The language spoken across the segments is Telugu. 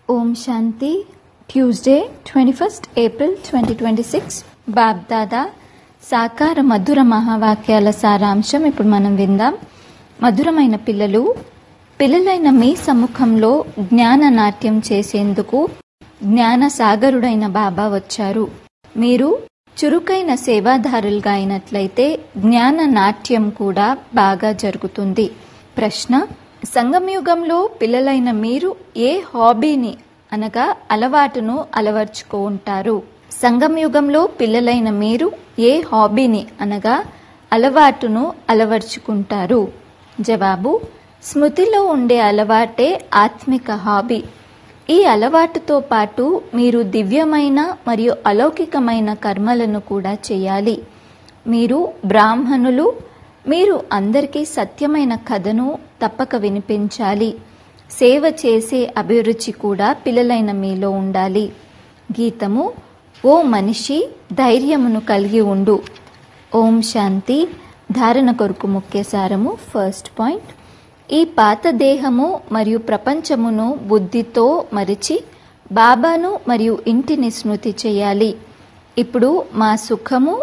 ఓం Shanti Tuesday twenty first April twenty twenty six BapDada సాకార మధుర మహావాక్యాల సారాంశం ఇప్పుడు మనం విందాం మధురమైన పిల్లలు పిల్లలైన మీ సమ్ముఖంలో జ్ఞాన నాట్యం చేసేందుకు జ్ఞాన సాగరుడైన బాబా వచ్చారు మీరు చురుకైన సేవాదారులుగా అయినట్లయితే జ్ఞాన నాట్యం కూడా బాగా జరుగుతుంది ప్రశ్న సంగమయుగంలో పిల్లలైన మీరు ఏ హాబీని అనగా అలవాటును అలవర్చుకో ఉంటారు సంగమయుగంలో పిల్లలైన మీరు ఏ హాబీని అనగా అలవాటును అలవర్చుకుంటారు జవాబు స్మృతిలో ఉండే అలవాటే ఆత్మిక హాబీ ఈ అలవాటుతో పాటు మీరు దివ్యమైన మరియు అలౌకికమైన కర్మలను కూడా చేయాలి మీరు బ్రాహ్మణులు మీరు అందరికీ సత్యమైన కథను తప్పక వినిపించాలి సేవ చేసే అభిరుచి కూడా పిల్లలైన మీలో ఉండాలి గీతము ఓ మనిషి ధైర్యమును కలిగి ఉండు ఓం శాంతి ధారణ కొరకు ముఖ్య సారము ఫస్ట్ పాయింట్ ఈ పాత దేహము మరియు ప్రపంచమును బుద్ధితో మరిచి బాబాను మరియు ఇంటిని స్మృతి చేయాలి ఇప్పుడు మా సుఖము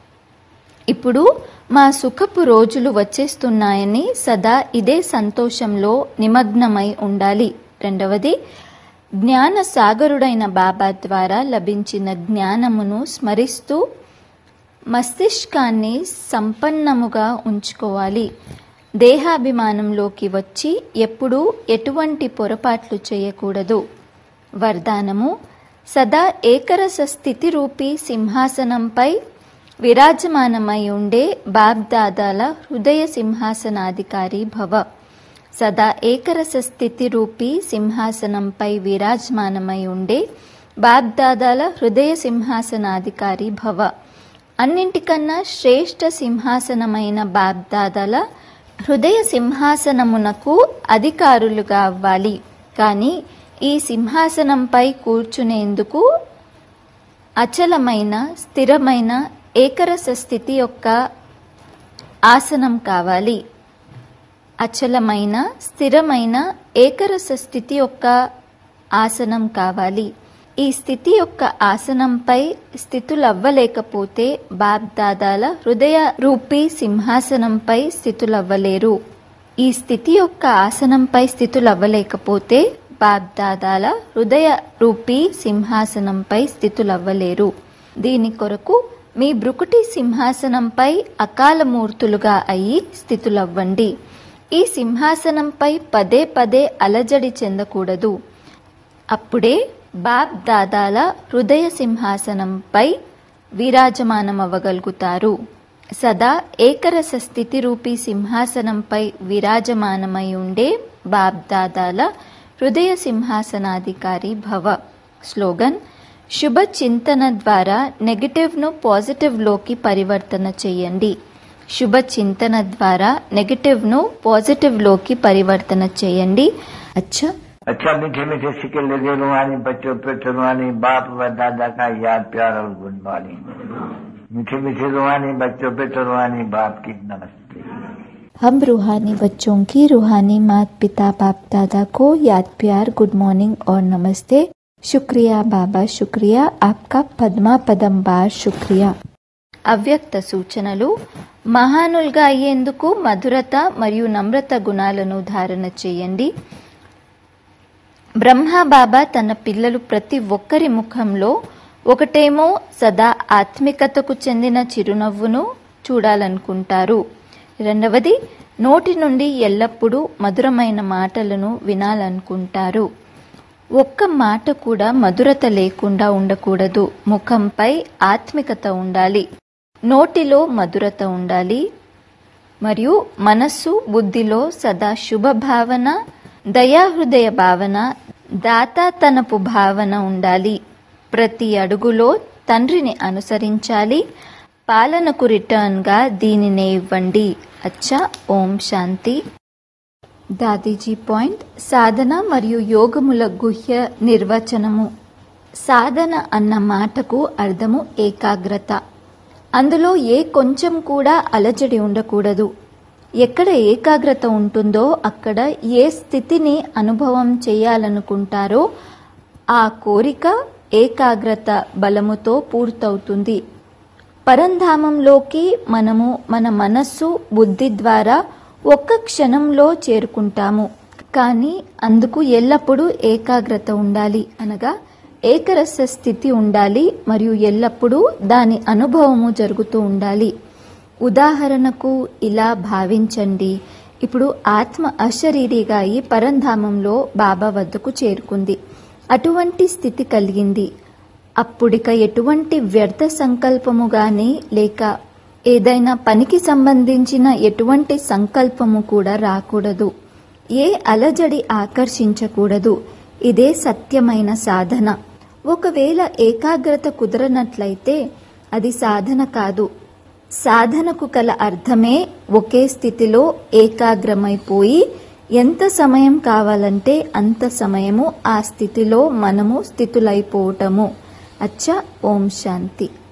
ఇప్పుడు మా సుఖపు రోజులు వచ్చేస్తున్నాయని సదా ఇదే సంతోషంలో నిమగ్నమై ఉండాలి రెండవది జ్ఞాన సాగరుడైన బాబా ద్వారా లభించిన జ్ఞానమును స్మరిస్తూ మస్తిష్కాన్ని సంపన్నముగా ఉంచుకోవాలి దేహాభిమానంలోకి వచ్చి ఎప్పుడూ ఎటువంటి పొరపాట్లు చేయకూడదు వరదానము సదా ఏకరస స్థితి రూపీ సింహాసనంపై విరాజమానమై ఉండే బాబ్దాదాల హృదయ సింహాసనాధికారి భవ సదా ఏకరస స్థితి రూపీ సింహాసనంపై విరాజమానమై ఉండే బాబ్దాదాల హృదయ సింహాసనాధికారి భవ అన్నింటికన్నా శ్రేష్ఠ సింహాసనమైన బాబ్దాదాల హృదయ సింహాసనమునకు అధికారులుగా అవ్వాలి కానీ ఈ సింహాసనంపై కూర్చునేందుకు అచలమైన స్థిరమైన ఏకరస స్థితి యొక్క ఆసనం కావాలి అచలమైన స్థిరమైన ఏకరస స్థితి యొక్క ఆసనం కావాలి ఈ స్థితి యొక్క ఆసనంపై స్థితులవ్వలేకపోతే బాబ్దాదాల హృదయ రూపీ సింహాసనంపై స్థితులవ్వలేరు ఈ స్థితి యొక్క ఆసనంపై స్థితులవ్వలేకపోతే బాబ్దాదాల హృదయ రూపీ సింహాసనంపై స్థితులవ్వలేరు దీని కొరకు మీ బ్రుకుటి సింహాసనంపై అకాలమూర్తులుగా అయి స్థితులవ్వండి ఈ సింహాసనంపై పదే పదే అలజడి చెందకూడదు అప్పుడే బాబ్ దాదాల హృదయ సింహాసనంపై విరాజమానమవ్వగలుగుతారు సదా ఏకరస స్థితి రూపీ సింహాసనంపై విరాజమానమై ఉండే బాబ్ దాదాల హృదయ సింహాసనాధికారి భవ స్లోగన్ శుభ చింతన ద్వారా నెగటివ్ను పాజిటివ్లోకి పరివర్తన చేయండి శుభ చింతన ద్వారా నెగటివ్ను పాజిటివ్లోకి పరివర్తన చేయండి అచ్చా अच्छा मीठे मीठे सिक्के लगे रुहानी बच्चों पे रुहानी बाप व दादा का याद प्यार और गुड मॉर्निंग मीठे मीठे रुहानी बच्चों पे रुहानी बाप की नमस्ते हम रूहानी बच्चों की रूहानी मात पिता बाप दादा को याद प्यार गुड मॉर्निंग और नमस्ते शुक्रिया बाबा शुक्रिया आपका पद्मा पदम बार शुक्रिया అవ్యక్త సూచనలు మహానులుగా అయ్యేందుకు మధురత మరియు నమ్రత గుణాలను ధారణ చేయండి బ్రహ్మ బాబా తన పిల్లలు ప్రతి ఒక్కరి ముఖంలో ఒకటేమో సదా ఆత్మికతకు చెందిన చిరునవ్వును చూడాలనుకుంటారు రెండవది నోటి నుండి ఎల్లప్పుడూ మధురమైన మాటలను వినాలనుకుంటారు ఒక్క మాట కూడా మధురత లేకుండా ఉండకూడదు ముఖంపై ఆత్మికత ఉండాలి నోటిలో మధురత ఉండాలి మరియు మనస్సు బుద్ధిలో సదా శుభ భావన దయాహృదయ భావన దాతాతనపు భావన ఉండాలి ప్రతి అడుగులో తండ్రిని అనుసరించాలి పాలనకు రిటర్న్గా దీనినే ఇవ్వండి అచ్చా ఓం శాంతి దాదీజీ పాయింట్ సాధన మరియు యోగముల గుహ్య నిర్వచనము సాధన అన్న మాటకు అర్థము ఏకాగ్రత అందులో ఏ కొంచెం కూడా అలజడి ఉండకూడదు ఎక్కడ ఏకాగ్రత ఉంటుందో అక్కడ ఏ స్థితిని అనుభవం చేయాలనుకుంటారో ఆ కోరిక ఏకాగ్రత బలముతో పూర్తవుతుంది పరంధామంలోకి మనము మన మనస్సు బుద్ధి ద్వారా ఒక్క క్షణంలో చేరుకుంటాము కానీ అందుకు ఎల్లప్పుడూ ఏకాగ్రత ఉండాలి అనగా ఏకరస స్థితి ఉండాలి మరియు ఎల్లప్పుడూ దాని అనుభవము జరుగుతూ ఉండాలి ఉదాహరణకు ఇలా భావించండి ఇప్పుడు ఆత్మ అశరీరిగా ఈ పరంధామంలో బాబా వద్దకు చేరుకుంది అటువంటి స్థితి కలిగింది అప్పుడిక ఎటువంటి వ్యర్థ సంకల్పము గాని లేక ఏదైనా పనికి సంబంధించిన ఎటువంటి సంకల్పము కూడా రాకూడదు ఏ అలజడి ఆకర్షించకూడదు ఇదే సత్యమైన సాధన ఒకవేళ ఏకాగ్రత కుదరనట్లయితే అది సాధన కాదు సాధనకు కల అర్థమే ఒకే స్థితిలో ఏకాగ్రమైపోయి ఎంత సమయం కావాలంటే అంత సమయము ఆ స్థితిలో మనము స్థితులైపోవటము అచ్చా ఓం శాంతి